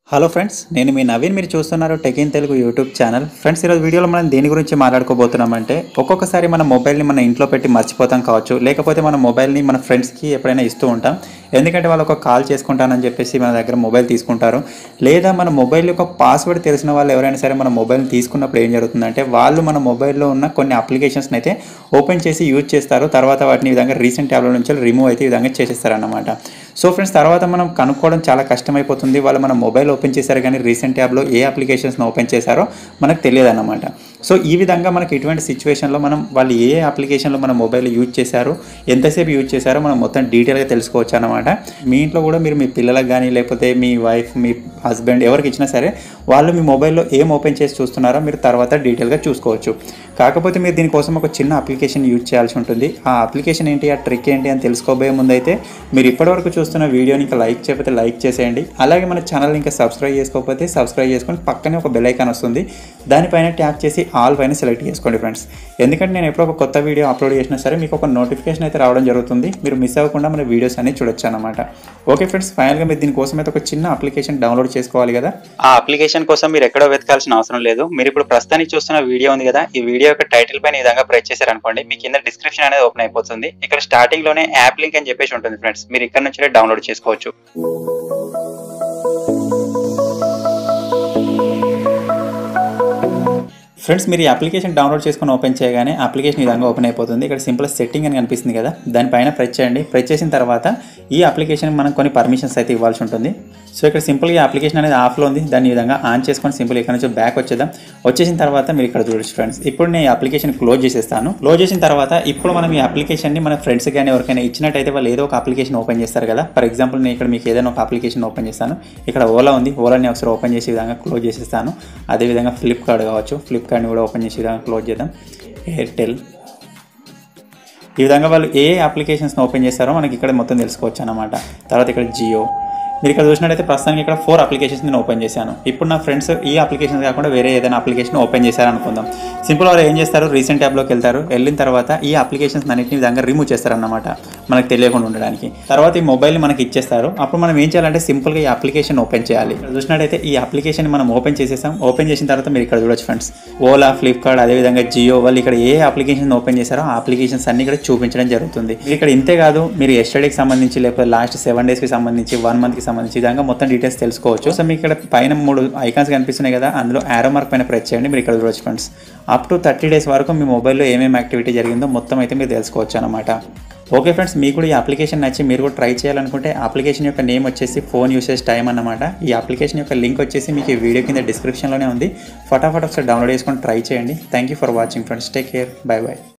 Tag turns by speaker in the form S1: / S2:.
S1: hello friends నేను మీ నవీన్ మీరు చూస్తున్నారు tech in Telugu YouTube channel friends ఈరోజు వీడియోలో మనం దేని గురించి మాట్లాడుకోబోతున్నామంటే ఒక్కొక్కసారి మన మొబైల్ని మన ఇంట్లో పెట్టి మర్చిపోతాం కావచ్చు లేకపోతే మన మొబైల్ని మన ఫ్రెండ్స్కి ఎప్పుడైనా ఇస్తూ ఉంటాం ఎందుకంటే వాళ్ళు ఒక కాల్ చేసుకుంటానని చెప్పేసి మన దగ్గర మొబైల్ తీసుకుంటారు లేదా మన మొబైల్ యొక్క పాస్వర్డ్ తెలిసిన వాళ్ళు ఎవరైనా సరే మన మొబైల్ని తీసుకున్నప్పుడు ఏం జరుగుతుందంటే వాళ్ళు మన మొబైల్లో ఉన్న కొన్ని అప్లికేషన్స్ని అయితే ఓపెన్ చేసి యూజ్ చేస్తారు తర్వాత వాటిని ఈ విధంగా రీసెంట్ ట్యాబ్ల నుంచి రిమూవ్ అయితే ఈ విధంగా చేసేస్తారన్నమాట సో ఫ్రెండ్స్ తర్వాత మనం కనుక్కోవడం చాలా కష్టమైపోతుంది వాళ్ళు మన మొబైల్ ఓపెన్ చేశారు కానీ రీసెంట్ ట్యాబ్లో ఏ అప్లికేషన్స్ని ఓపెన్ చేశారో మనకు తెలియదు అన్నమాట సో ఈ విధంగా మనకి ఇటువంటి సిచ్యువేషన్లో మనం వాళ్ళు ఏ ఏ అప్లికేషన్లో మన మొబైల్ యూజ్ చేశారు ఎంతసేపు యూజ్ చేశారో మనం మొత్తం డీటెయిల్గా తెలుసుకోవచ్చు అనమాట మీ ఇంట్లో కూడా మీరు మీ పిల్లలకు కానీ లేకపోతే మీ వైఫ్ మీ హస్బెండ్ ఎవరికి ఇచ్చినా సరే వాళ్ళు మీ మొబైల్లో ఏం ఓపెన్ చేసి చూస్తున్నారో మీరు తర్వాత డీటెయిల్గా చూసుకోవచ్చు కాకపోతే మీరు దీనికోసం ఒక చిన్న అప్లికేషన్ యూజ్ చేయాల్సి ఉంటుంది ఆ అప్లికేషన్ ఏంటి ఆ ట్రిక్ ఏంటి అని తెలుసుకోబోయే ముందైతే మీరు ఇప్పటివరకు చూస్తున్న వీడియోని ఇంకా లైక్ చేయకపోతే లైక్ చేసేయండి అలాగే మన ఛానల్ ఇంకా సబ్స్క్రైబ్ చేసుకోకపోతే సబ్స్క్రైబ్ చేసుకొని పక్కనే ఒక బెల్ ఐకాన్ వస్తుంది దానిపైన ట్యాప్ చేసి ఆల్ పైన సెలెక్ట్ చేసుకోండి ఫ్రెండ్స్ ఎందుకంటే నేను ఎప్పుడో ఒక కొత్త వీడియో అప్లోడ్ చేసినా సరే మీకు ఒక నోటిఫికేషన్ అయితే రావడం జరుగుతుంది మీరు మిస్ అవ్వకుండా మన వీడియోస్ అన్ని చూడొచ్చు అనమాట ఓకే ఫ్రెండ్స్ ఫైనల్గా మీరు దీనికోసం అయితే ఒక చిన్న అప్లికేషన్ డౌన్లోడ్ చేసుకోవాలి కదా ఆ అప్లికేషన్ కోసం మీరు ఎక్కడో వెతకాల్సిన అవసరం లేదు మీరు ఇప్పుడు ప్రస్తుతానికి చూస్తున్న వీడియో ఉంది కదా ఈ వీడియో యొక్క టైటిల్ పైన ఈ విధంగా ప్రెస్ చేశారనుకోండి మీ కింద డిస్క్రిప్షన్ అనేది ఓపెన్ అయిపోతుంది ఇక్కడ స్టార్టింగ్ లోనే యాప్ లింక్ అని చెప్పేసి ఉంటుంది ఫ్రెండ్స్ మీరు ఇక్కడ నుంచి డౌన్లోడ్ చేసుకోవచ్చు ఫ్రెండ్స్ మీరు ఈ అప్లికేషన్ డౌన్లోడ్ చేసుకొని ఓపెన్ చేయగానే అప్లికేషన్ ఈ విధంగా ఓపెన్ అయిపోతుంది ఇక్కడ సింపుల్ సెట్టింగ్ అని కనిపిస్తుంది కదా దానిపైన ప్రెస్ చేయండి ప్రెస్ చేసిన తర్వాత ఈ అప్లికేషన్ మనం కొన్ని పర్మిషన్స్ అయితే ఇవ్వాల్సి ఉంటుంది సో ఇక్కడ సింపుల్గా అప్లికేషన్ అనేది ఆఫ్లో ఉంది దాన్ని ఈ విధంగా ఆన్ చేసుకొని సింపుల్ ఇక్కడ నుంచి బ్యాక్ వచ్చేద్దాం వచ్చేసిన తర్వాత మీరు ఇక్కడ చూడొచ్చు ఫ్రెండ్స్ ఇప్పుడు నేను ఈ అప్లికేషన్ క్లోజ్ చేసేస్తాను క్లోజ్ చేసిన తర్వాత ఇప్పుడు మనం ఈ అప్లికేషన్ని మన ఫ్రెండ్స్ కానీ ఎవరికైనా ఇచ్చినట్టయితే వాళ్ళు ఏదో ఒక అప్లికేషన్ ఓపెన్ చేస్తారు కదా ఫర్ ఎగ్జాంపుల్ నేను ఇక్కడ మీకు ఏదైనా ఒక అప్లికేషన్ ఓపెన్ చేస్తాను ఇక్కడ ఓలా ఉంది ఓలాని ఒకసారి ఓపెన్ చేసే విధంగా క్లోజ్ చేసేస్తాను అదేవిధంగా ఫ్లిప్కార్ట్ కావచ్చు ఫ్లిప్కార్ట్ని కూడా ఓపెన్ చేసే విధంగా క్లోజ్ చేద్దాం ఎయిర్టెల్ ఈ విధంగా వాళ్ళు ఏ అప్లికేషన్స్ని ఓపెన్ చేస్తారో మనకి ఇక్కడ మొత్తం తెలుసుకోవచ్చు అనమాట తర్వాత ఇక్కడ జియో మీరు ఇక్కడ చూసినట్టయితే ప్రస్తుతానికి ఇక్కడ ఫోర్ అప్లికేషన్స్ నేను ఓపెన్ చేశాను ఇప్పుడు నా ఫ్రెండ్స్ ఈ అప్లికేషన్ కాకుండా వేరే ఏదైనా అప్లికేషన్ ఓపెన్ చేశారు అనుకుందాం సింపుల్ వాళ్ళు ఏం చేస్తారు రీసెంట్ ట్యాబ్లోకి వెళ్తారు వెళ్ళిన తర్వాత ఈ అప్లికేషన్స్ అన్నింటిని విధంగా రిమూవ్ చేస్తారన్నమాట మనకు తెలియకుండా ఉండడానికి తర్వాత ఈ మొబైల్ని మనకి ఇచ్చేస్తారు అప్పుడు మనం ఏం చేయాలంటే సింపుల్గా ఈ అప్లికేషన్ ఓపెన్ చేయాలి ఇక్కడ చూసినట్టయితే ఈ అప్లికేషన్ మనం ఓపెన్ చేసేసాం ఓపెన్ చేసిన తర్వాత మీరు ఇక్కడ చూడొచ్చు ఫ్రెండ్స్ ఓలా ఫ్లిప్కార్ట్ అదేవిధంగా జియో వాళ్ళు ఇక్కడ ఏ అప్లికేషన్ ఓపెన్ చేశారో ఆ అప్లికేషన్స్ అన్ని ఇక్కడ చూపించడం జరుగుతుంది మీరు ఇక్కడ ఇంతే కాదు మీరు ఎస్టడీకి సంబంధించి లేకపోతే లాస్ట్ సెవెన్ డేస్కి సంబంధించి వన్ మంత్కి సంబంధించి ఈ విధంగా మొత్తం డీటెయిల్స్ తెలుసుకోవచ్చు సో మీకు ఇక్కడ పైన మూడు ఐకాన్స్ కనిపిస్తున్నాయి కదా అందులో ఆరో మార్క్ పైన ప్రెస్ చేయండి మీరు ఇక్కడ చూడొచ్చు friends up to thirty days వరకు మీ మొబైల్లో ఏమేమి యాక్టివిటీ జరిగిందో మొత్తం అయితే మీరు తెలుసుకోవచ్చు అనమాట ఓకే ఫ్రెండ్స్ మీకు కూడా ఈ అప్లికేషన్ నచ్చి మీరు కూడా ట్రై చేయాలనుకుంటే అప్లికేషన్ యొక్క నేమ్ వచ్చేసి ఫోన్ యూసేజ్ టైం అన్నమాట ఈ అప్లికేషన్ యొక్క లింక్ వచ్చేసి మీకు ఈ వీడియో కింద డిస్క్రిప్షన్లోనే ఉంది ఫటాఫట్ ఒకసారి డౌన్లోడ్ చేసుకొని ట్రై చేయండి thank you for watching friends take care bye by